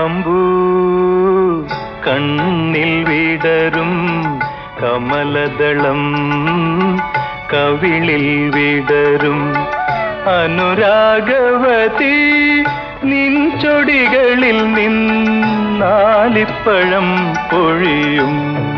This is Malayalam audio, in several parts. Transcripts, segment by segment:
കായാമ്പൂ കണ്ണിൽ വിടരും കമലദളം കവിളിൽ വിടരും അനുരാഗവതി നിൻ ചൊടികളിൽ നിന്നാലിപ്പഴം പൊഴിയും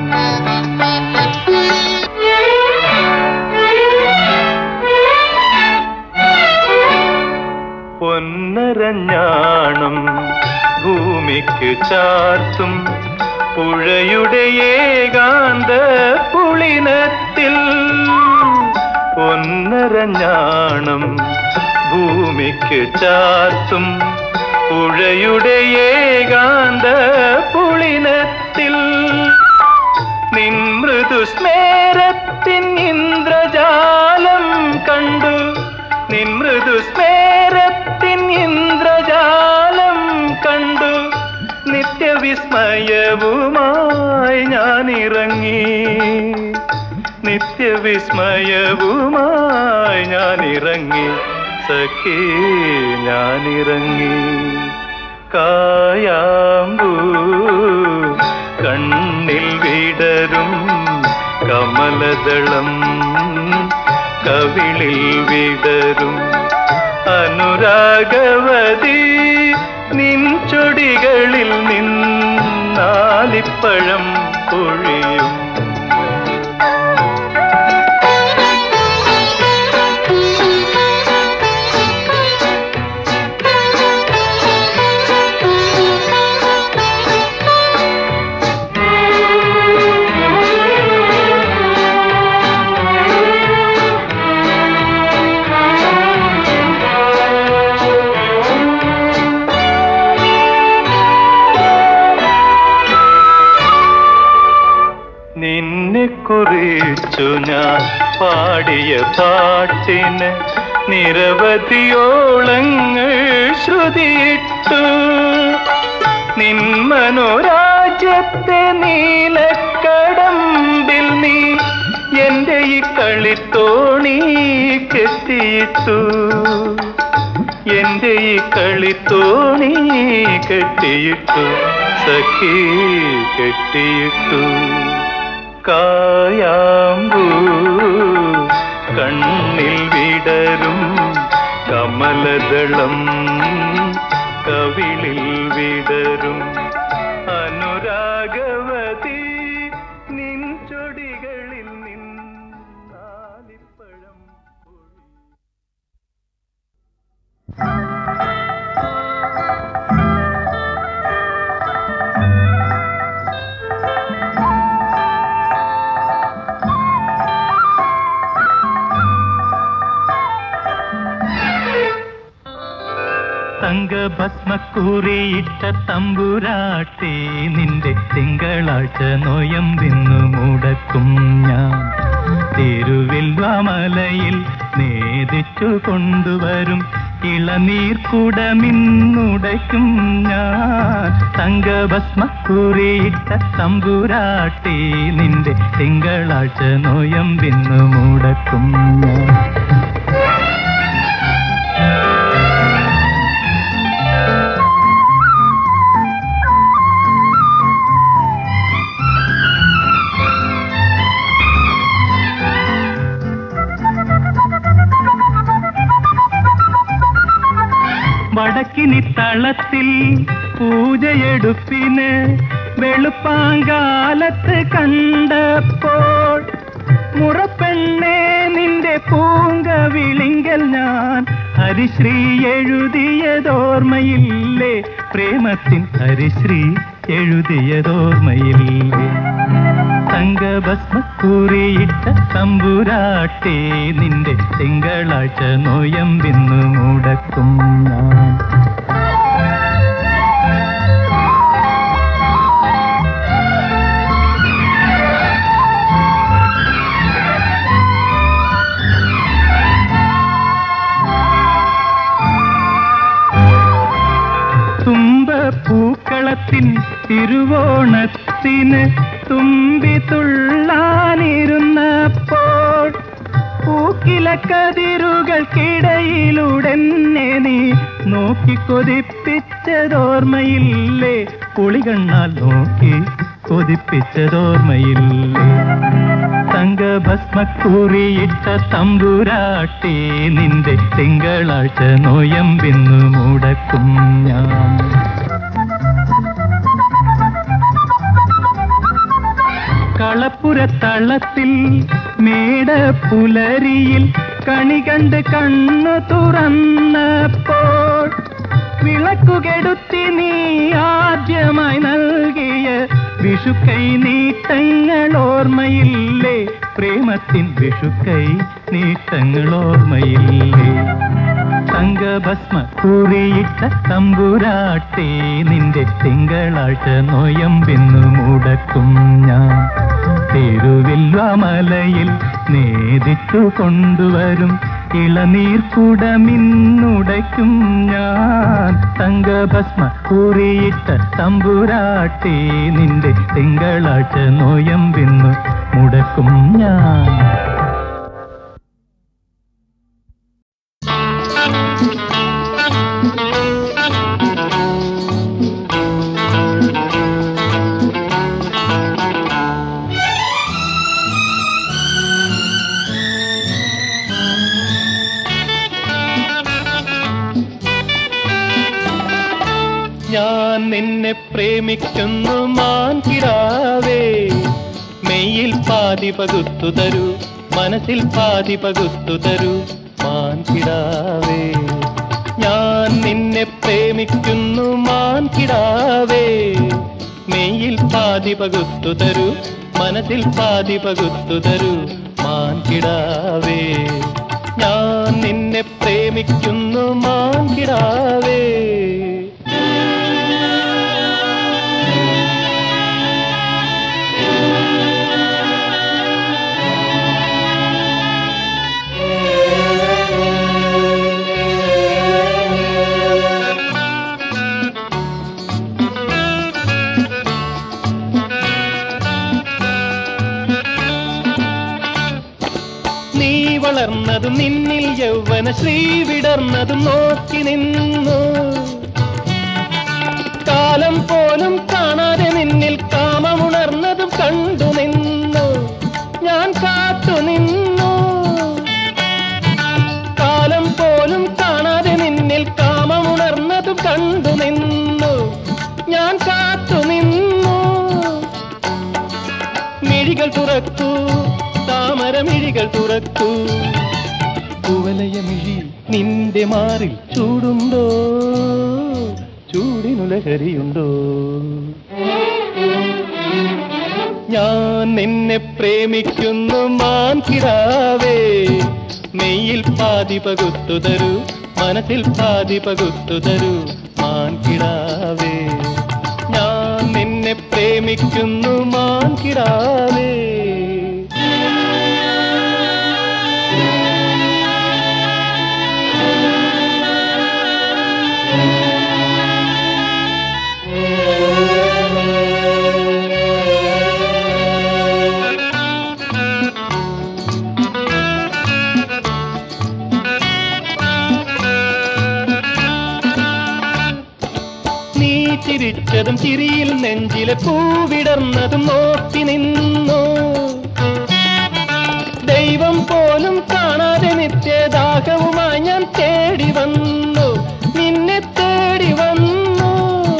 പൊന്നരഞ്ഞാണം ഭൂമിക്ക് ചാർത്തും പുഴയുടെ ഏകാന്ത പുളിനത്തിൽ പൊന്നരഞ്ഞാണം ഭൂമിക്ക് ചാർത്തും പുഴയുടെ ഏകാന്ത പുളിനത്തിൽ നിൻ മൃദുസ്മേരത്തിൻ ഇന്ദ്രജാലം കണ്ടു നിൻ മൃദുസ്മേരത്തിൻ ഇന്ദ്രജാലം കണ്ടു നിത്യവിസ്മയവുമായി ഞാൻ ഇറങ്ങി നിത്യവിസ്മയവുമായി ഞാൻ ഇറങ്ങി സഖി ഞാൻ ഇറങ്ങി കായാമ്പൂ കണ്ണിൽ വിടരും കമലദളം കവിളിൽ വിടരും അനുരാഗവതി നിൻ ചൊടികളിൽ നിന്നാലിപ്പഴം പൊഴിയും നിന്നെ കുറിച്ചു ഞാൻ പാടിയ പാട്ടിന് നിരവധിയോളങ്ങൾ ശ്രുതിയിട്ടു നിൻ മനോരാജ്യത്തെ നീലക്കടമ്പിൽ നീ എന്റെ ഈ കളിത്തോണി കെട്ടിയിട്ടു എന്റെ ഈ കളിത്തോണി കെട്ടിയിട്ടു സഖി കെട്ടിയിട്ടു കായാമ്പൂ കണ്ണിൽ വിടരും കമലദളം കവിളിൽ വിടരും അനുരാഗവതി നിൻ ചൊടികളിൽ നിന്നാലിപ്പഴം പൊഴി തങ്കഭസ്മക്കൂറിയിട്ട തമ്പുരാട്ടി നിന്റെ തിങ്കളാഴ്ച നോയമ്പിന്നു മുടക്കും ഞാൻ തിരുവിൽവാമലയിൽ നേദിച്ചു കൊണ്ടുവരും ഇളനീർ കുടമിന്നുടയ്ക്കും ഞാൻ തങ്കഭസ്മക്കൂറിയിട്ട തമ്പുരാട്ടി നിന്റെ തിങ്കളാഴ്ച നോയമ്പിന്നു മുടക്കും ഞാൻ വടക്കിനി തളത്തിൽ പൂജയെടുപ്പിന് വെളുപ്പാങ്കാലത്ത് കണ്ടപ്പോൾ മുറപ്പെണ്ണേ നിന്റെ പൂങ്കവിളിങ്കൽ ഞാൻ ഹരിശ്രീ എഴുതിയതോർമ്മയില്ലേ പ്രേമത്തിൻ ഹരിശ്രീ എഴുതിയതോർമ്മയില്ലേ തങ്കഭസ്മക്കൂറിയിട്ട തമ്പുരാട്ടി നിന്റെ തിങ്കളാഴ്ച നോയമ്പിന്നു മുടക്കും ഞാൻ തുമ്പപ്പൂക്കളത്തിൻ തിരുവോണത്തിന് തുമ്പി തുള്ളാനിരുന്നപ്പോൾ പൂക്കില കതിരുകൾക്കിടയിലൂടെ നീ നോക്കി കൊതിപ്പിച്ച കൊതിപ്പിച്ചതോർമ്മയില്ലേ പുളികണ്ണാൽ നോക്കി കൊതിപ്പിച്ചതോർമ്മയില്ലേ തങ്കഭസ്മക്കുറിയിട്ട തമ്പുരാട്ടി നിന്റെ തിങ്കളാഴ്ച നോയമ്പിന്നു മുടക്കും ഞാൻ കളപ്പുരത്തള്ളത്തിൽ മേടപ്പുലരിയിൽ കണി കണ്ട് കണ്ണു തുറന്നപ്പോൾ വിളക്കുകെടുത്തി നീ ആദ്യമായി നൽകിയ വിഷുക്കൈ നീട്ടങ്ങൾ ഓർമ്മയില്ലേ പ്രേമത്തിൻ വിഷുക്കൈ നീട്ടങ്ങൾ ഓർമ്മയില്ലേ തങ്കഭസ്മ കുറിയിട്ട തമ്പുരാട്ടി നിന്റെ തിങ്കളാഴ്ച നോയമ്പിന്നു മുടക്കും ഞാൻ തിരുവില്വമലയിൽ നേദിച്ചു കൊണ്ടുവരും ഇളനീർക്കുടമിന്നുടയ്ക്കും ഞാൻ തങ്കഭസ്മ കുറിയിട്ട തമ്പുരാട്ടി നിന്റെ തിങ്കളാഴ്ച നോയമ്പിന്നു മുടക്കും ഞാൻ ഞാൻ നിന്നെ പ്രേമിക്കുന്നു മാൻകിടാവേ മെയ്യിൽ പാതി പകുത്തു തരൂ മനസ്സിൽ പാതി പകുത്തു തരൂ മാൻകിടാവേ ഞാൻ നിന്നെ പ്രേമിക്കുന്നു മാൻകിടാവേ മെയ്യിൽ പാതി പകുത്തു തരൂ മനസ്സിൽ പാതി പകുത്തു തരൂ മാൻകിടാവേ ഞാൻ നിന്നെ പ്രേമിക്കുന്നു മാൻകിടാവേ നീ വളർന്നതും നിന്നിൽ യൗവന ശ്രീ വിടർന്നതും നോക്കി നിന്നു കാലം പോലും കാണാതെ നിന്നിൽ കാമമുണർന്നതും കണ്ടു നിന്നു ഞാൻ കാത്തു നിന്നു കാലം പോലും കാണാതെ നിന്നിൽ കാമമുണർന്നതും കണ്ടു നിന്നു ഞാൻ കാത്തു നിന്നു മിഴികൾ തുറക്കൂ താമരമിഴികൾ തുറക്കൂ കുവലയമിഴി നിന്റെ മാറിൽ ചൂടുണ്ടോ ചൂടിനുലഹരിയുണ്ടോ ഞാൻ നിന്നെ പ്രേമിക്കുന്നു മാൻകിടാവേ മെയ്യിൽ പാതി പകുത്തു തരൂ മനസ്സിൽ പാതി പകുത്തു തരൂ മാൻകിടാവേ ഞാൻ നിന്നെ പ്രേമിക്കുന്നു മാൻകിടാവേ നീ ചിരിച്ചതും ചിരിയിൽ നെഞ്ചിലെ പൂവിടർന്നതും നോക്കി നിന്നു ദൈവം പോലും കാണാതെ നിത്യദാഹവുമായി ഞാൻ തേടി വന്നു നിന്നെ തേടി വന്നു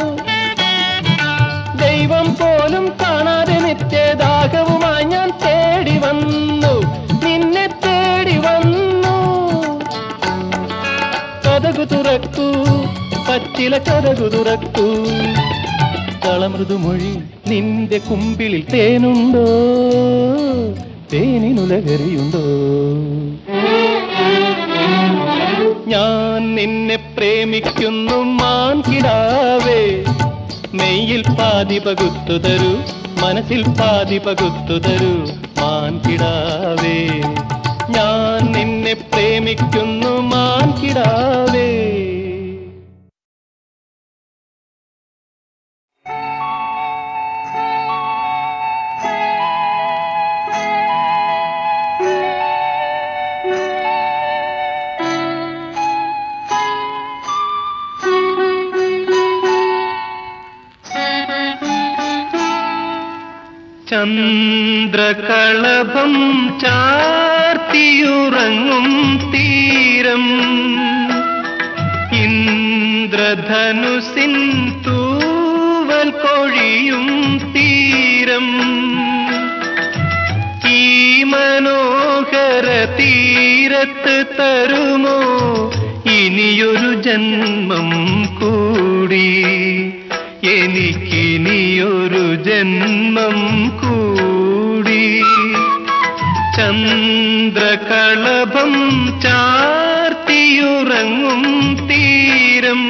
ദൈവം പോലും കാണാതെ നിത്യദാഹവുമായി ഞാൻ തേടി വന്നു നിന്നെ തേടി വന്നു കഥകു തുറക്കൂ പച്ചില കഥകു തുറക്കൂ കളമൃദുമൊഴി നിന്റെ കുമ്പിളിൽ തേനുണ്ടോ തേനിനുലകരിയുണ്ടോ ഞാൻ നിന്നെ പ്രേമിക്കുന്നു മാൻകിടാവേ മെയ്യിൽ പാതി പകുത്തു തരൂ മനസ്സിൽ പാതി പകുത്തു തരൂ മാൻകിടാവേ ഞാൻ നിന്നെ പ്രേമിക്കുന്നു മാൻകിടാവേ Thank you. ചന്ദ്രകളഭം ചാർത്തിയുറങ്ങും തീരം ഇന്ദ്രധനുസിൻ തൂവൽ കൊഴിയും തീരം ഈ മനോഹര തീരത്ത് തരുമോ ഇനിയൊരു ജന്മം കൂടി എനിക്കിനിയൊരു ജന്മം കൂടി ചന്ദ്രകളഭം ചാർത്തിയുറങ്ങും തീരം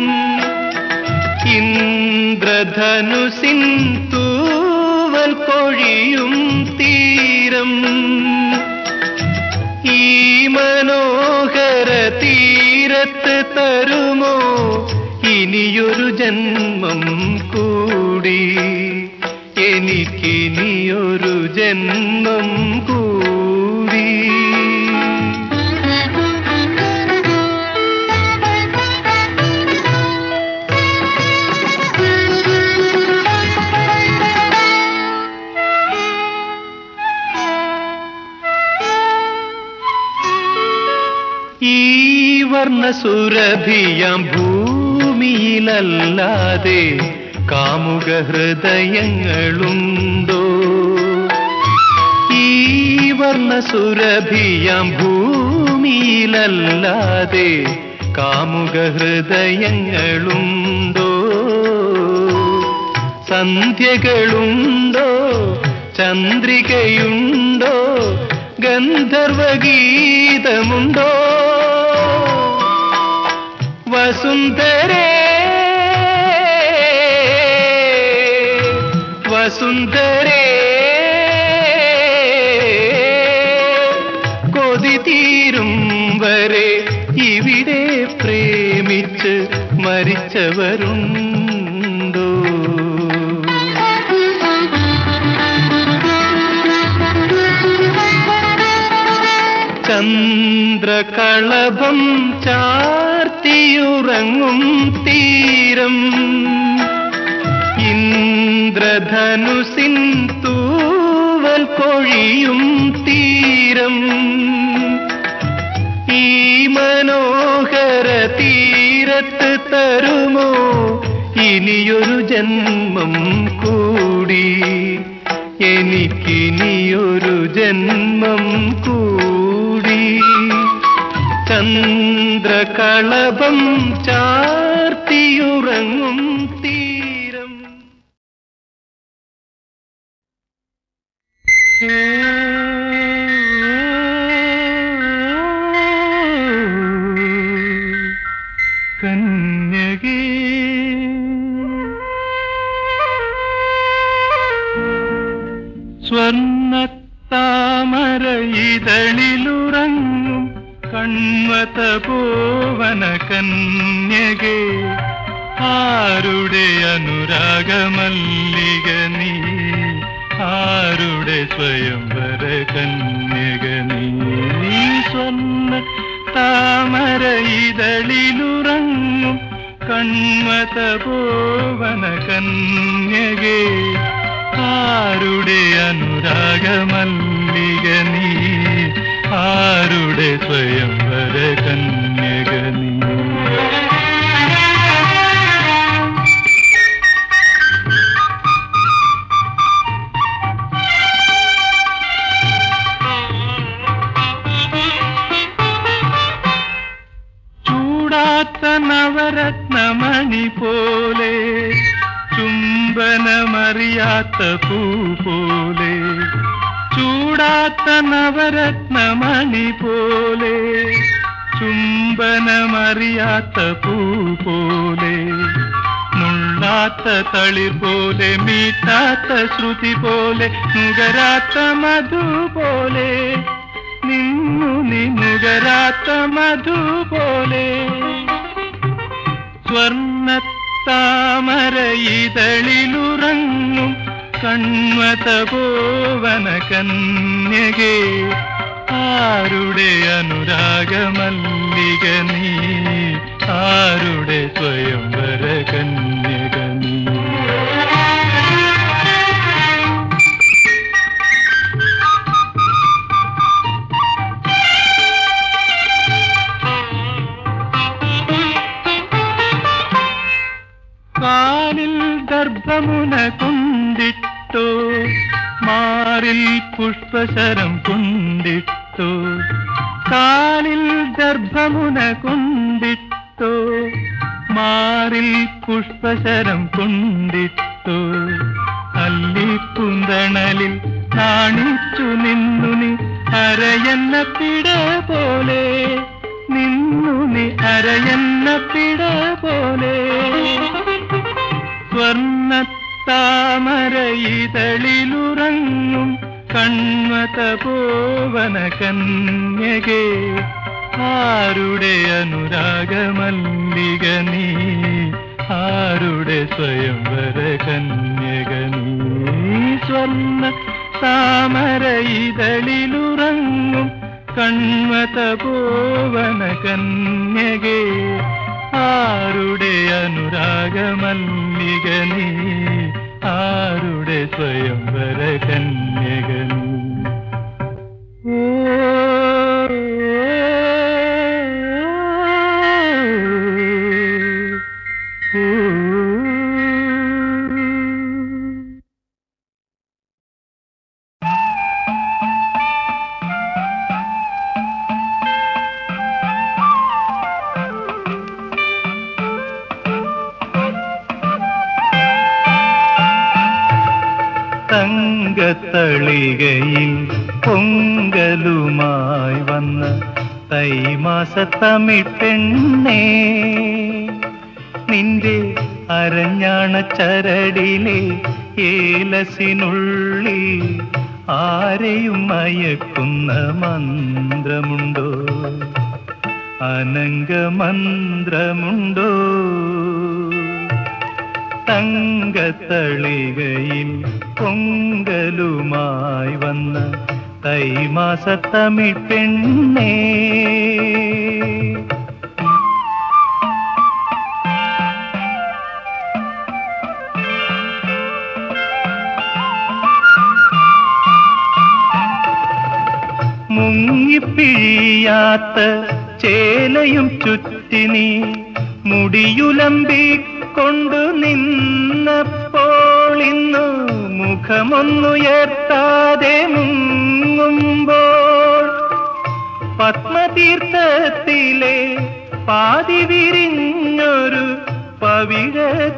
ഇന്ദ്രധനുസിൻ തൂവൽ കൊഴിയും തീരം ഈ മനോഹര തീരത്ത് തരുമോ ഇനിയൊരു ജന്മം കൂടി എനിക്കിനിയൊരു ജന്മം കൂടി ഈ വർണ്ണസുരഭിയാം ഭൂമിയിലല്ലാതെ കാമുക ഹൃദയങ്ങളുണ്ടോ ഈ വർണ്ണസുരഭിയാം ഭൂമിയിലല്ലാതെ കാമുക ഹൃദയങ്ങളുണ്ടോ സന്ധ്യകളുണ്ടോ ചന്ദ്രികയുണ്ടോ ഗന്ധർവഗീതമുണ്ടോ വസുന്ധരേ വസുന്ധരേ കൊതി തീരും വരെ ഇവിടെ പ്രേമിച്ച് മരിച്ചവരുണ്ടോ ചന്ദ്രകളഭം ചാർത്തിയുറങ്ങും തീരം ഇന്ദ്രധനുസിൻ തൂവൽ കൊഴിയും തീരം ഈ മനോഹര തീരത്ത് തരുമോ ഇനിയൊരു ജന്മം കൂടി എനിക്കിനിയൊരു ജന്മം കൂടി ചന്ദ്രകളഭം ചാർത്തിയുറങ്ങും തീരം കന്യകേ സ്വർണ്ണത്താമര ഇതളിലുറങ്ങും കൺവത പോവന കന്യകേ ആരുടെ അനുരാഗമല്ലിക നീ ആരുടെ സ്വയംവര കന്യക നീ നീ സ്വർണ്ണ താമര ഇതളിലുറങ്ങും കൺവത പോവന കന്യകേ ആരുടെ അനുരാഗമല്ലിക നീ ആരുടെ സ്വയംവര കന്യക നീ ചൂടാത്ത നവരത്നമണി പോലെ ചുംബനമറിയാത്ത പൂ പോലെ ചൂടാത്ത നവരത്നമണി പോലെ ചുംബനമറിയാത്ത പൂ പോലെ നുള്ളാത്ത തളിർ പോലെ മീട്ടാത്ത ശ്രുതി പോലെ നുകരാത്ത മധു പോലെ നിന്നു നിന്നുകരാത്ത മധു പോലെ സ്വർണ്ണത്താമര ഇതളിലുറങ്ങും കൺവത പോവന കന്യകേ ആരുടെ അനുരാഗമല്ലിക നീ ആരുടെ സ്വയംവര കന്യക നീ ദർഭമുന കൊണ്ടിട്ടോ മാറിൽ പുഷ്പശരം കൊണ്ടിട്ടോ കാലിൽ ദർഭമുന കൊണ്ടിട്ടോ മാറിൽ പുഷ്പശരം കൊണ്ടിട്ടോ അല്ലിപ്പുന്തണലിൽ നാണിച്ചു നിന്നു നീ അരയെന്ന പിട പോലെ നിന്നു നീ അരയെന്ന പിട പോലെ സ്വർണത്താമരയിതളിലുറങ്ങും കൺവത പോവന കന്യകേ ആരുടെ അനുരാഗമല്ലിക നീ ആരുടെ സ്വയംവര കന്യക നീ സ്വർണ്ണ താമരയിതളിലുറങ്ങും കൺവത പോവന കന്യകേ ആരുടെ അനുരാഗമല്ലിക നീ ആരുടെ സ്വയംവര കന്യക നീ ഓ തങ്കത്തളികയിൽ പൊങ്കലുമായി വന്ന തൈമാസ തമിഴ് പെണ്ണേ നിന്റെ അരഞ്ഞാണ ചരടിലെ ഏലസിനുള്ളിൽ ആരെയും മയക്കുന്ന മന്ത്രമുണ്ടോ അനങ്കമന്ത്രമുണ്ടോ തങ്കത്തളികയിൽ പൊങ്കലുമായി വന്ന തൈമാസ തമിഴ് പെണ്ണേ മുങ്ങിപ്പിഴിയാത്ത ചേലയും ചുറ്റി നീ മുടിയുലമ്പിക്കൊണ്ടു നിന്നപ്പോൾ ഇന്നു മുഖമൊന്നുയർത്താതെ മുങ്ങുമ്പോൾ പത്മതീർത്ഥത്തിലെ പാതി വിരിഞ്ഞൊരു പവിഴ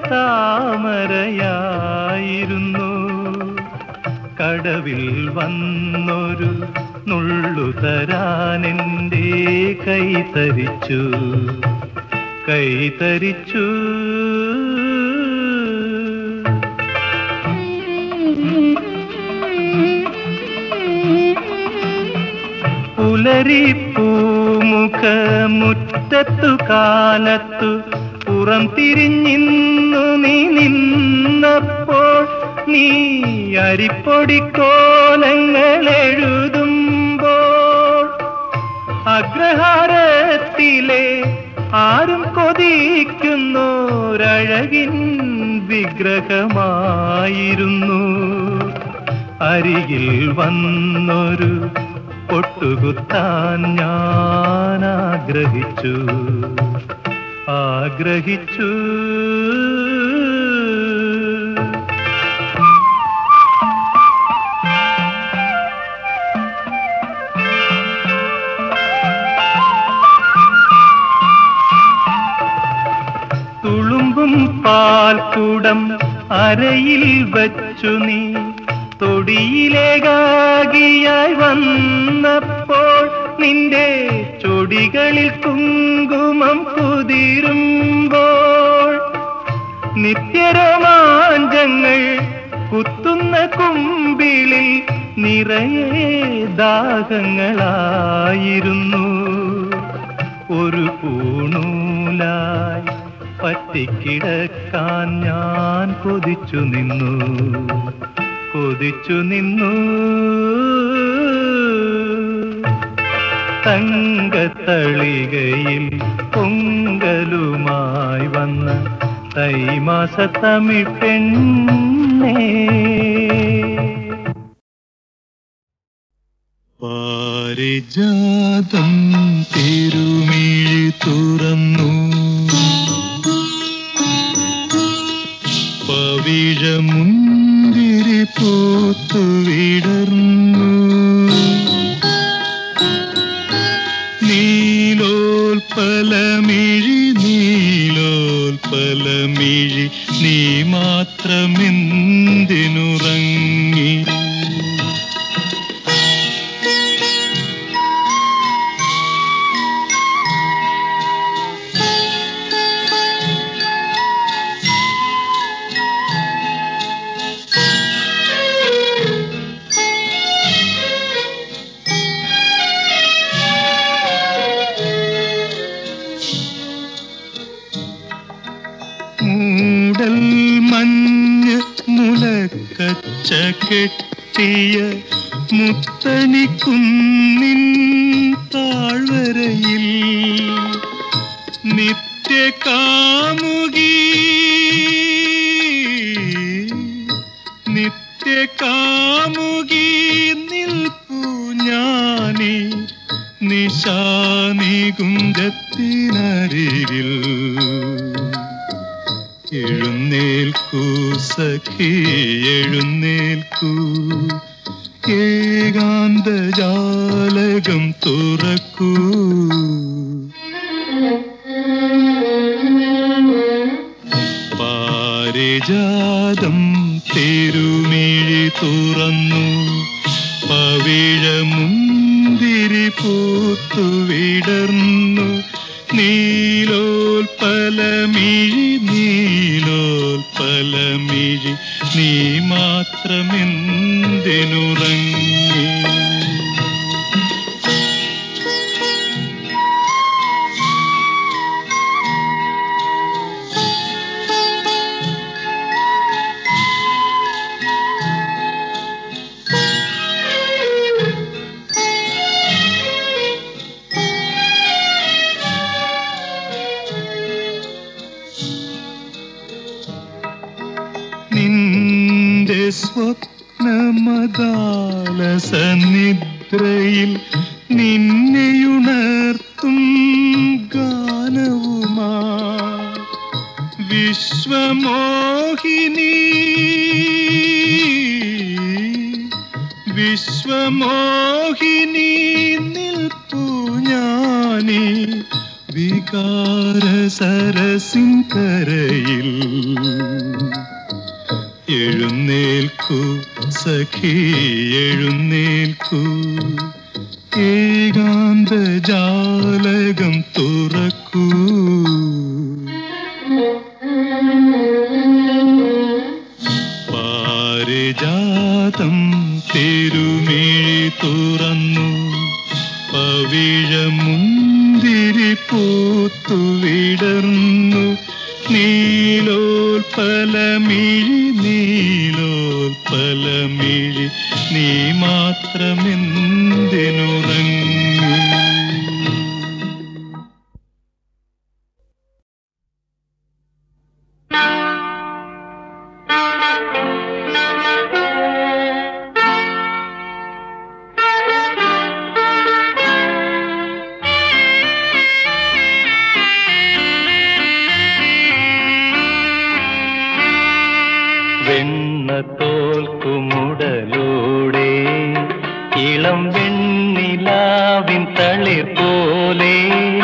താമരയായിരുന്നു കടവിൽ വന്നൊരു നുള്ളു തരാനെൻ്റെ കൈ തരിച്ചു കൈ തരിച്ചു പുലരിപ്പൂമുഖ മുറ്റത്തു കാലത്തു പുറം തിരിഞ്ഞിന്നു നീ നിന്നപ്പോൾ നീ അരിപ്പൊടിക്കോലങ്ങൾ എഴുതുമ്പോൾ അഗ്രഹാരത്തിലെ ആരും കൊതിക്കുന്നോരഴകിൻ വിഗ്രഹമായിരുന്നു അരികിൽ വന്നൊരു പൊട്ടുകുത്താൻ ഞാൻ ആഗ്രഹിച്ചു ആഗ്രഹിച്ചു തുളുമ്പും പാൽക്കുടം അരയിൽ വച്ചു നീ തൊടിയിലേകാകിയായി വന്നപ്പോൾ നിന്റെ ചൊടികളിൽ കുങ്കുമം കുതിരുമ്പോൾ നിത്യരോമാഞ്ചങ്ങൾ കുത്തുന്ന കുമ്പിളിൽ നിറയെ ദാഹങ്ങളായിരുന്നു ഒരു പൂണൂലായി പറ്റിക്കിടക്കാൻ ഞാൻ കൊതിച്ചു നിന്നു കൊതിച്ചു നിന്നു തങ്കത്തളികയിൽ പൊങ്കലുമായി വന്ന തൈമാസ തമിഴ് പെണ്ണേ പാരിജാതം തിരുമിഴി തുറന്നു പവിഴ പവിഴമുന്തിരി പൂത്തു വിടർന്നു നീലോൽപലമിഴി നീലോൽപലമിഴി നീ മാത്രമെന്തിനുറങ്ങി മൂടൽ മഞ്ഞ് മുലക്കച്ച കെട്ടിയ മുത്തണിക്കുന്നിൻ താഴ്വരയിൽ നിത്യകാമുകി നിത്യകാമുകി നിൽപ്പു ഞാനീ നിശാനികുഞ്ചത്തിനരികിൽ എഴുന്നേൽക്കൂ സഖി എഴുന്നേൽക്കൂ ഏകാന്ത ജാലകം തുറക്കൂ പാരിജാതം തിരുമിഴി തുറന്നു പവിഴമുന്തിരി പൂത്തു വിടർന്നു നീലോൽപലമിഴി നീലോൽപലമിഴി നീ മാത്രമെന്തിനുറങ്ങി നിന്റെ സ്വപ്നമദാലസ നിദ്രയിൽ നിന്നെയുണർത്തും ഗാനവുമാ വിശ്വമോഹിനി വിശ്വമോഹിനി നിൽപ്പു ഞാനീ വികാര സരസിൻ കരയിൽ എഴുന്നേൽക്കൂ സഖി എഴുന്നേൽക്കൂ ഏകാന്ത ജാലകം തുറക്കൂ പാരിജാതം തിരുമിഴി തുറന്നു പവിഴമുന്തിരി പൂത്തു വിടർന്നു നീലോൽപലമിഴി നീലോൽപലമിഴി നീ മാത്രമെന്തിനുറങ്ങി വെണ്ണ തോൽക്കുമുടലൂടെ ഇളം വെണ്ണിലാവിൻ തളിർ പോലെ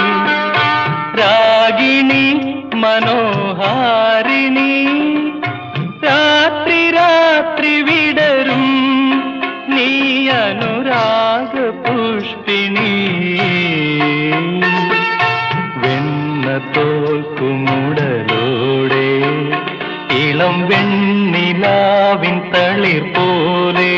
രാഗിണി മനോഹാരിണി രാത്രി രാത്രി വിടരും നീ അനുരാഗ പുഷ്പിണി വെണ്ണ തോൽക്കുമുടലോടെ ഇളം വെണ്ണിലാവിൻ തളിർ പോലെ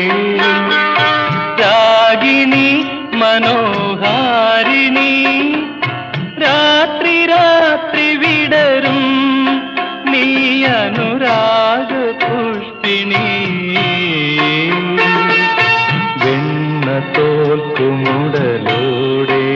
രാഗിണി മനോഹാരിണി രാത്രി രാത്രി വിടരും നീ അനുരാഗ പുഷ്പിണി വെണ്ണ തോൽക്കുമുടലോടെ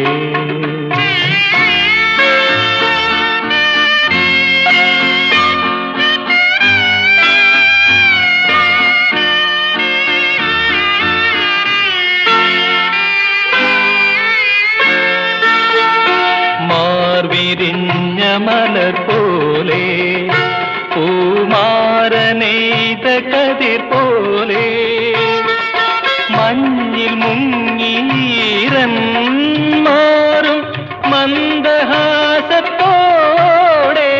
ഉദയകതിർ പോലെ മഞ്ഞിൽ മുങ്ങീരൻ മാറും മന്ദഹാസത്തോടെ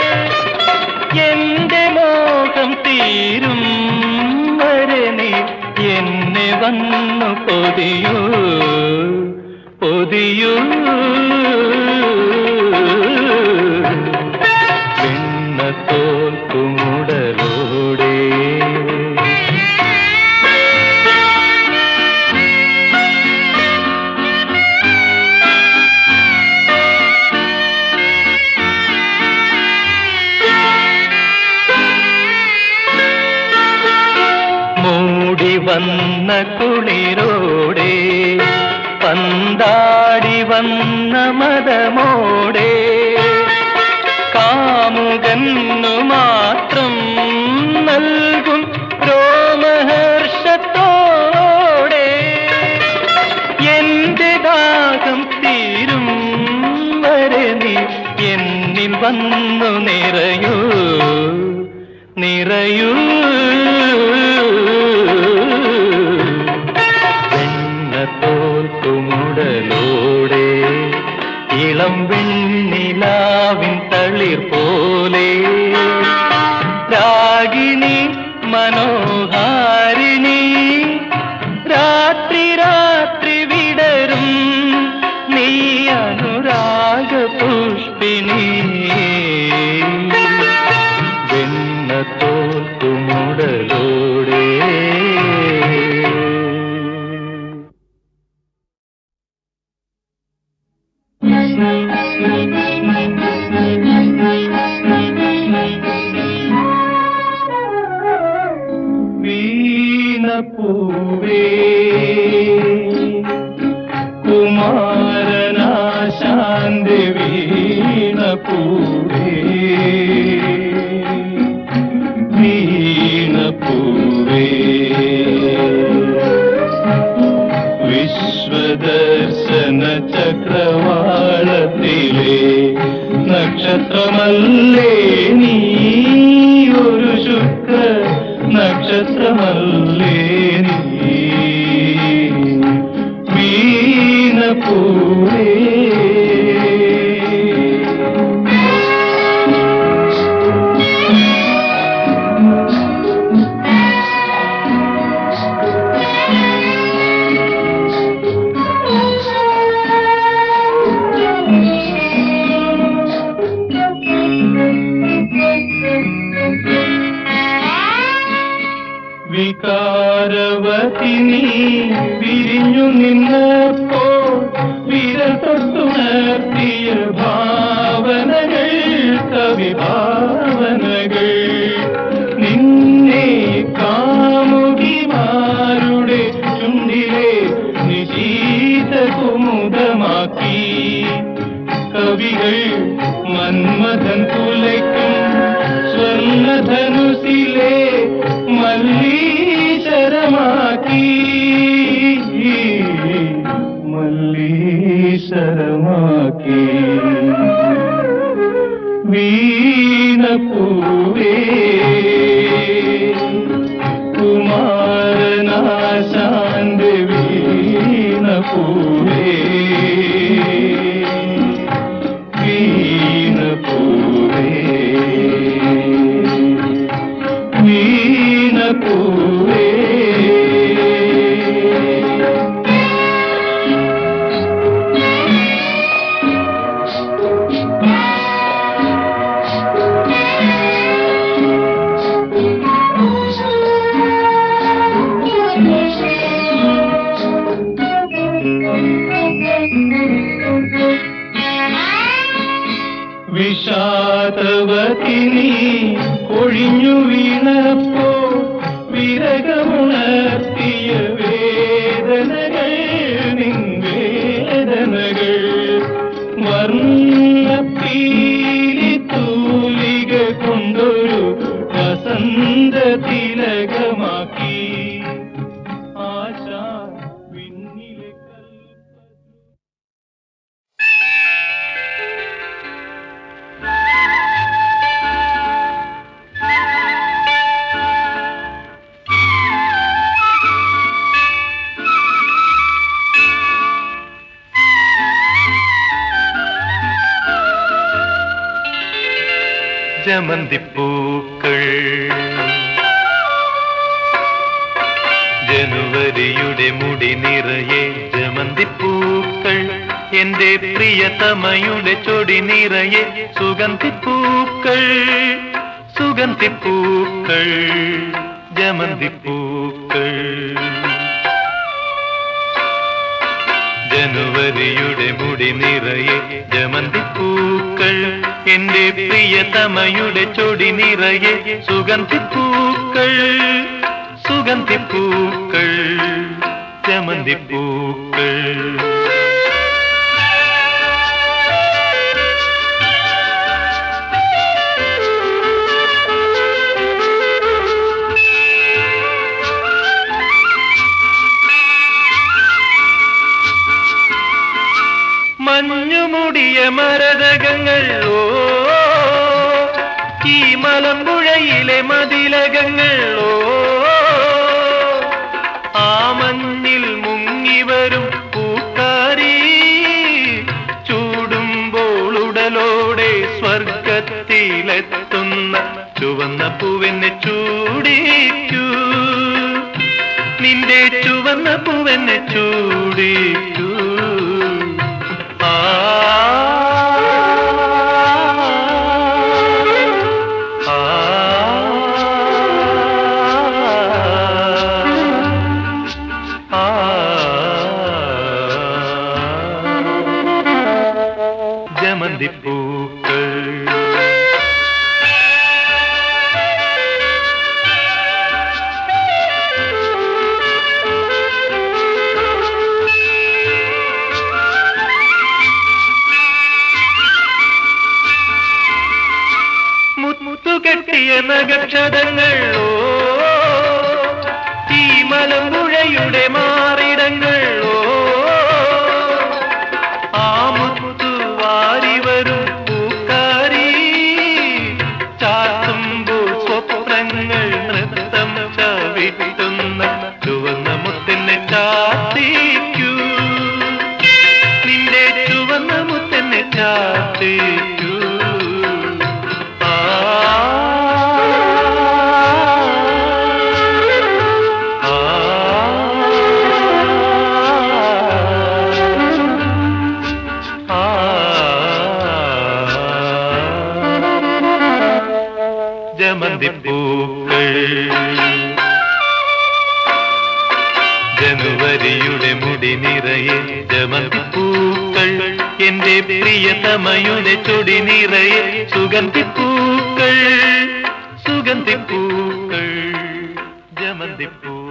എന്റെ മോഹം തീരും വരെ നീ എന്നെ വന്നു പൊതിയൂ പൊതിയൂ വെണ്ണ തോൽക്കുമുടലോടെ മൂടി വന്ന കുളിരോടെ പന്താടി വന്ന മതമോടെ കാമുകന്നു മാത്രം നൽകും രോമഹർഷത്തോടെ എന്റെ ദാഹം തീരും വരെ നീ എന്നിൽ വന്നു നിറയൂ നിറയൂ വെണ്ണ തോൽക്കുമുടലോടെ ഇളം വെണ്ണിലാവിൻ തളിർ പോലെ രാഗിണി മനോഹാരിണി രാത്രി രാത്രി വിടരും നീ അനുരാഗ പുഷ്പിണി വെണ്ണ തോൽക്കുമുടലോടെ വീണപ്പൂവേ കുമാരനാശാന്തി വീണപ്പൂവേ വീണപ്പൂവേ വിശ്വദർശന ചക്രവാളത്തിലെ നക്ഷത്രമല്ലേ നീ ഒരു ശുക്ര നക്ഷത്രമല്ലേ നീ വീണപ്പൂവേ വികാരവതിനി വിരിഞ്ഞു നിന്നപ്പോൾ വിരൽ തൊട്ടുണർത്തിയ ഭാവനകൾ കവിഭാവനകൾ നിന്നെ കാമുകിമാരുടെ ചുണ്ടിലെ നിശീത കുമുദമാക്കി കവികൾ മന്മഥൻ തുലയ്ക്കും സ്വർണധനുസിലെ മല്ലീശരമാക്കി മല്ലീശരമാക്കി വീണപ്പൂവേ കുമാരനാശാന്തി വീണപ്പൂവേ വീണപ്പൂവേ വീണപ്പൂവേ വിഷാദവതിനി ഒഴിഞ്ഞു വീണപ്പോ വിരകമുണർത്തിയ വേദനകൾ നിൻവേദനകൾ വർണ്ണപ്പീലി തൂലിക കൊണ്ടൊരു വസന്ത തിലകമാക്കി ആശ വിണ്ണിലെ കൽപ്പ ജമന്തിപ്പൂക്കൾ ജനുവരിയുടെ മുടി നിറയെ ജമന്തിപ്പൂക്കൾ എന്റെ പ്രിയതമയുടെ ചൊടി നിറയെ സുഗന്ധിപ്പൂക്കൾ സുഗന്ധിപ്പൂക്കൾ ജമന്തിപ്പൂക്കൾ ജനുവരിയുടെ മുടി നിറയെ ജമന്തിപ്പൂക്കൾ എന്റെ പ്രിയതമയുടെ ചൊടി നിറയെ സുഗന്ധിപ്പൂക്കൾ സുഗന്ധിപ്പൂക്കൾ ജമന്തിപ്പൂക്കൾ മഞ്ഞുമുടിയ മരതകങ്ങൾ ഓ ഈ മലമ്പുഴയിലെ മതിലകങ്ങൾ ഓ ആ മഞ്ഞിൽ മുങ്ങി വരും പൂക്കാരി ചൂടുമ്പോൾ ഉടലോടെ സ്വർഗത്തിലെത്തുന്ന ചുവന്ന പൂവെന്നെ ചൂടിക്കൂ നിന്റെ ചുവന്ന പൂവെന്നെ ചൂടിക്കൂ ആ ആ ആ ജമന്തിപ്പൂക്കൾ മുത്തുകെട്ടിയ നഗക്ഷതങ്ങൾ ഓ ഈ മലമ്പുഴയുടെ മാറിടങ്ങൾ ഓ ആ മുത്തു വാരി വരും പൂക്കാരി ചാത്തുമ്പോൾ സ്വപ്നങ്ങൾ നൃത്തം ചവിട്ടുന്ന ചുവന്ന മുത്തിനെ ചാത്തിക്കൂ നിന്റെ ചുവന്ന മുത്തന്നെ ചാത്തിക്കൂ ആ ആ ആ ജമന്തിപ്പൂക്കൾ ജനുവരിയുടെ മുടി നിറയെ ജമന്തിപ്പൂക്കൾ എന്റെ പ്രിയതമയുടെ ചൊടി നിറയെ സുഗന്ധിപ്പൂക്കൾ സുഗന്ധിപ്പൂക്കൾ ജമന്തിപ്പൂ